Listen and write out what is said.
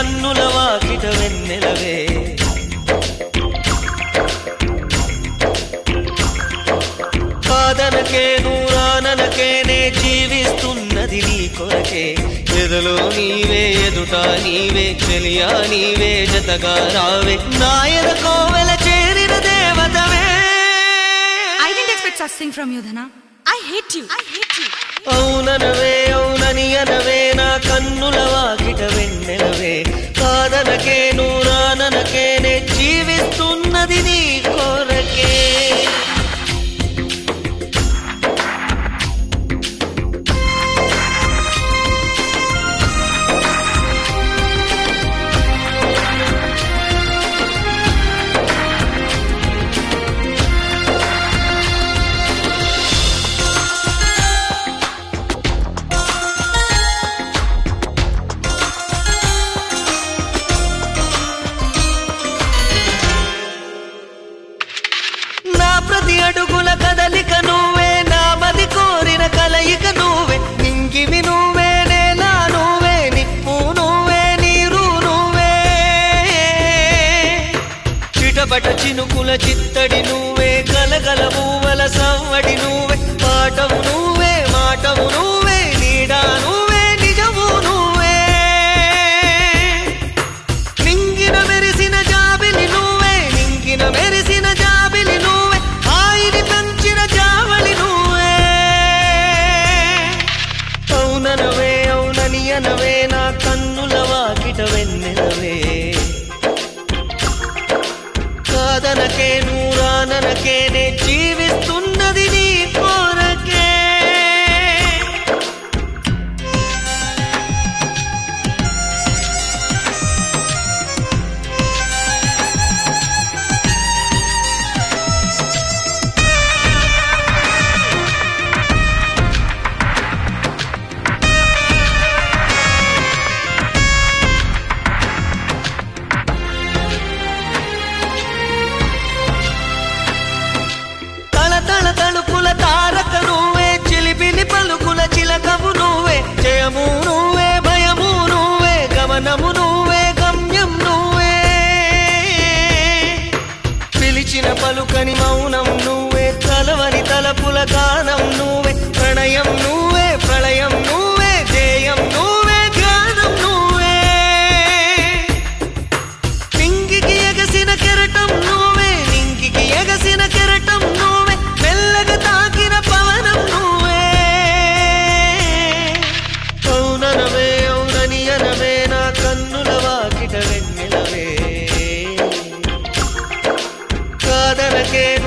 కన్నుల వాకిట వెన్నెలవే కాదనకే నూరాననకేనే జీవిస్తున్నది నీ కొరకే ఎదలో నీవే ఎదుట నీవే చెలియా నీవే జతగా రావే నా ఎదకోవెల చేరిన దేవతవే I didn't expect such thing from you, Dhana. I hate you. I hate you. అవుననవే అవునని అనవే నా కన్నుల వాకిట వెన్నెలవే కాదనకే నూరాననకేనే జీవిస్తున్నది నీ కొరకే నా ప్రతి అడుగుల కదలిక నువ్వే నా మది కోరిన కలయిక నువ్వే నింగివి నువ్వే నేల నువ్వే నిప్పు నువ్వే నీరు నువ్వే చిటపట చినుకుల చిత్తడి నువ్వే గలగల మూవల సవ్వడి నువ్వే పాటవు నువ్వే మాటవు నువ్వే నీడా నువ్వే నిజము నువ్వే నింగిన మెరిసిన జాబిలి నువ్వే నింగిన మెరిసిన జాబిలి నువ్వే ఆయిని పెంచిన జావళి నువ్వే అవుననవే అవునని అనవే నా కన్నుల వాకిట వెన్నెలవే కాదనకే నూరాననకే నే జీవిస్తున్నది నీ కోరకే తల తల తలుపుల తారక నువ్వే చిలిపిలి పలుకుల చిలకవు నువ్వే జయము నువ్వే భయము నువ్వే గమనము నువ్వే గమ్యం నువ్వే పిలిచిన పలుకని మౌనం నువ్వే తలవని తలపుల గానం నువ్వే ప్రణయం నువ్వే ప్రళయం నువ్వే జయం నువ్వే గానం నువ్వే నింగికి ఎగసిన కెరటం నువ్వే నింగికి ఎగసిన కెరటం నువ్వే మెల్లగా తాకిన పవనం నువ్వే అవుననవే అవునని అనవే నా కన్నుల వాకిట వెన్నెలవే కాదనకే